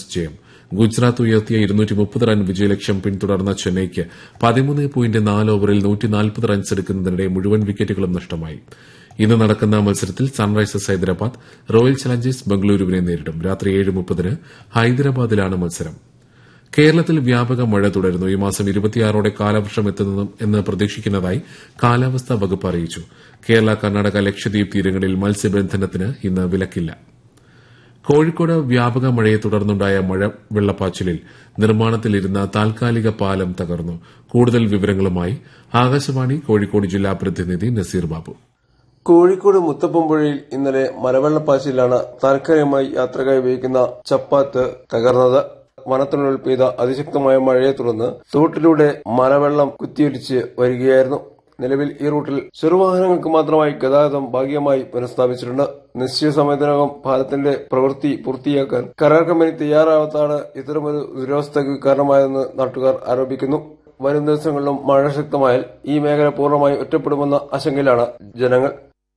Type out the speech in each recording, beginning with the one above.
ജയം ഗുജറാത്ത് ഉയർത്തിയ ഇരുന്നൂറ്റി മുപ്പത് റൺ വിജയലക്ഷ്യം പിന്തുടർന്ന ചെന്നൈയ്ക്ക് പതിമൂന്ന് പോയിന്റ് നാല് ഓവറിൽ നൂറ്റി നാൽപ്പത് റൺസ് എടുക്കുന്നതിനിടെ മുഴുവൻ വിക്കറ്റുകളും നഷ്ടമായി ഇന്ന് നടക്കുന്ന മത്സരത്തിൽ സൺറൈസേഴ്സ് ഹൈദരാബാദ് റോയൽ ചലഞ്ചേഴ്സ് ബംഗളൂരുവിനെ നേരിടും രാത്രി ഏഴ് മുപ്പതിന് ഹൈദരാബാദിലാണ് മത്സരം കേരളത്തിൽ വ്യാപക മഴ തുടരുന്നു ഈ മാസം ഇരുപത്തിയാറോടെ കാലവർഷം എത്തുന്നതും എന്ന് പ്രതീക്ഷിക്കുന്നതായി കാലാവസ്ഥാ വകുപ്പ് അറിയിച്ചു കേരള കർണാടക ലക്ഷദ്വീപ് തീരങ്ങളിൽ മത്സ്യബന്ധനത്തിന് ഇന്ന് വിലക്കില്ല കോഴിക്കോട് വ്യാപക മഴയെ തുടർന്നുണ്ടായ മഴ വെള്ളപ്പാച്ചിലിൽ നിർമ്മാണത്തിലിരുന്ന താൽക്കാലിക പാലം തകർന്നു കൂടുതൽ വിവരങ്ങളുമായി ആകാശവാണി കോഴിക്കോട് ജില്ലാ പ്രതിനിധി നസീർ ബാബു കോഴിക്കോട് മുത്തപ്പമ്പുഴയിൽ ഇന്നലെ മലവെള്ളപ്പാച്ചിലാണ് താൽക്കാലികമായി യാത്രക്കായി ഉപയോഗിക്കുന്ന ചപ്പാത്ത് തകർന്നത് വനത്തിനുള്ളിൽ പെയ്ത അതിശക്തമായ മഴയെ തുടർന്ന് തോട്ടിലൂടെ മലവെള്ളം കുത്തിയൊലിച്ച് വരികയായിരുന്നു നിലവിൽ ഈ റൂട്ടിൽ ചെറുവാഹനങ്ങൾക്ക് മാത്രമായി ഗതാഗതം ഭാഗികമായി പുനഃസ്ഥാപിച്ചിട്ടുണ്ട് നിശ്ചിത സമയത്തിനകം പാലത്തിന്റെ പ്രവൃത്തി പൂർത്തിയാക്കാൻ കരാർ കമ്പനി തയ്യാറാവാത്താണ് ഇത്തരമൊരു ദുരവസ്ഥയ്ക്ക് കാരണമായതെന്ന് നാട്ടുകാർ ആരോപിക്കുന്നു വരും ദിവസങ്ങളിലും മഴ ശക്തമായാൽ ഈ മേഖല പൂർണ്ണമായി ഒറ്റപ്പെടുമെന്ന ആശങ്കയിലാണ് ജനങ്ങൾ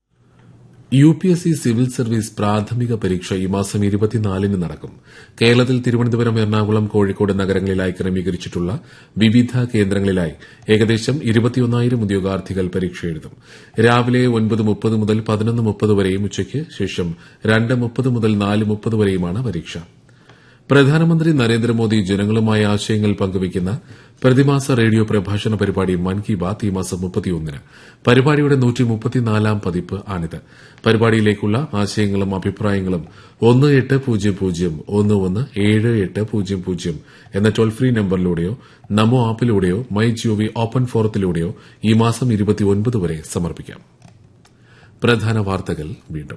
U P S C civil service പ്രാഥമിക പരീക്ഷ ഈ മാസം ഇരുപത്തിനാലിന് നടക്കും കേരളത്തിൽ തിരുവനന്തപുരം എറണാകുളം കോഴിക്കോട് നഗരങ്ങളിലായി ക്രമീകരിച്ചിട്ടുള്ള വിവിധ കേന്ദ്രങ്ങളിലായി ഏകദേശം ഇരുപത്തിയൊന്നായിരം ഉദ്യോഗാർത്ഥികൾ പരീക്ഷ എഴുതും രാവിലെ ഒൻപത് മുപ്പത് മുതൽ പതിനൊന്ന് മുപ്പത് വരെയും ഉച്ചയ്ക്ക് ശേഷം രണ്ട് മുപ്പത് മുതൽ നാല് മുപ്പത് വരെയുമാണ് പരീക്ഷ പ്രധാനമന്ത്രി നരേന്ദ്രമോദി ജനങ്ങളുമായി ആശയങ്ങൾ പങ്കുവയ്ക്കുന്ന പ്രതിമാസ റേഡിയോ പ്രഭാഷണ പരിപാടി മൻ കി ബാത് ഈ മാസം മുപ്പത്തിയൊന്നിന് പരിപാടിയുടെ നൂറ്റിമുപ്പത്തിനാലാം പതിപ്പ് ആണിത് പരിപാടിയിലേക്കുള്ള ആശയങ്ങളും അഭിപ്രായങ്ങളും ഒന്ന് എട്ട് പൂജ്യം പൂജ്യം ഒന്ന് ഒന്ന് ഏഴ് എട്ട് പൂജ്യം പൂജ്യം എന്ന ടോൾ ഫ്രീ നമ്പറിലൂടെയോ നമോ ആപ്പിലൂടെയോ മൈ ജിഒവി ഓപ്പൺ ഫോറത്തിലൂടെയോ ഈ മാസം ഇരുപത്തിയൊൻപത് വരെ സമർപ്പിക്കാം പ്രധാന വാർത്തകൾ വീണ്ടും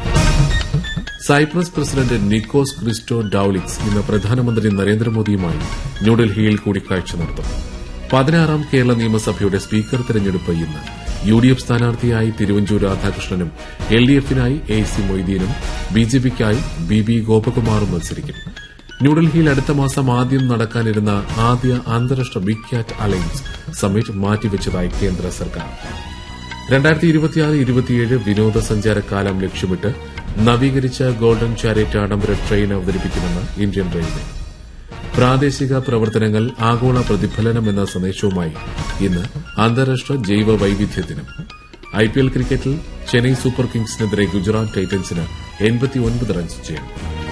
Cyprus president Nikos Christodoulides ഇന്ന് പ്രധാനമന്ത്രി നരേന്ദ്രമോദിയുമായി ന്യൂഡൽഹിയിൽ കൂടിക്കാഴ്ച നടത്തും പതിനാറാം കേരള നിയമസഭയുടെ സ്പീക്കർ തെരഞ്ഞെടുപ്പ് ഇന്ന് യു ഡി എഫ് സ്ഥാനാർത്ഥിയായി തിരുവഞ്ചൂർ രാധാകൃഷ്ണനും എൽ ഡി എഫിനായി എ സി മൊയ്തീനും ബി ജെ പിക്കായി ബി ബി ഗോപകുമാറും മത്സരിക്കും ന്യൂഡൽഹിയിൽ അടുത്ത മാസം ആദ്യം നടക്കാനിരുന്ന ആദ്യ അന്താരാഷ്ട്ര ബിഗ് ക്യാറ്റ് അലയൻസ് സമ്മിറ്റ് മാറ്റിവച്ചതായി കേന്ദ്ര സർക്കാർ രണ്ടായിരത്തി ഇരുപത്തിയാറ് ഇരുപത്തിയേഴ് വിനോദസഞ്ചാര കാലം ലക്ഷ്യമിട്ട് നവീകരിച്ച ഗോൾഡൻ ചാരിറ്റ് ആഡംബര ട്രെയിൻ അവതരിപ്പിക്കുമെന്ന് ഇന്ത്യൻ റെയിൽവേ പ്രാദേശിക പ്രവർത്തനങ്ങൾ ആഗോള പ്രതിഫലനം എന്ന സന്ദേശവുമായി ഇന്ന് അന്താരാഷ്ട്ര ജൈവ വൈവിധ്യ ദിനം ഐപിഎൽ ക്രിക്കറ്റിൽ ചെന്നൈ സൂപ്പർ കിങ്സിനെതിരെ ഗുജറാത്ത് ടൈറ്റൻസിന് എൺപത്തിയൊൻപത് റൺസ് ജയം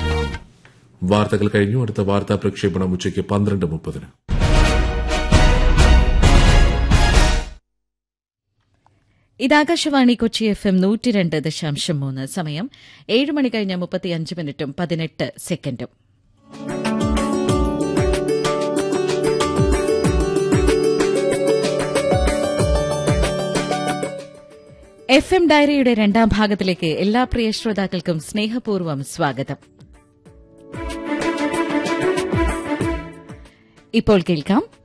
വാർത്തകൾ കഴിഞ്ഞു അടുത്ത വാർത്താ പ്രക്ഷേപണം ഉച്ചയ്ക്ക് പന്ത്രണ്ട് മുപ്പതിന് ഇതാകാശവാണി കൊച്ചി എഫ് എം നൂറ്റി രണ്ട് ദശാംശം മൂന്ന് സമയം ഏഴ് മണി കഴിഞ്ഞ മുപ്പത്തിയഞ്ച് മിനിറ്റും പതിനെട്ട് സെക്കൻഡും എഫ് എം ഡയറിയുടെ രണ്ടാം ഭാഗത്തിലേക്ക് എല്ലാ പ്രിയ ശ്രോതാക്കൾക്കും സ്നേഹപൂർവ്വം സ്വാഗതം ഇപ്പോൾ കേൾക്കാം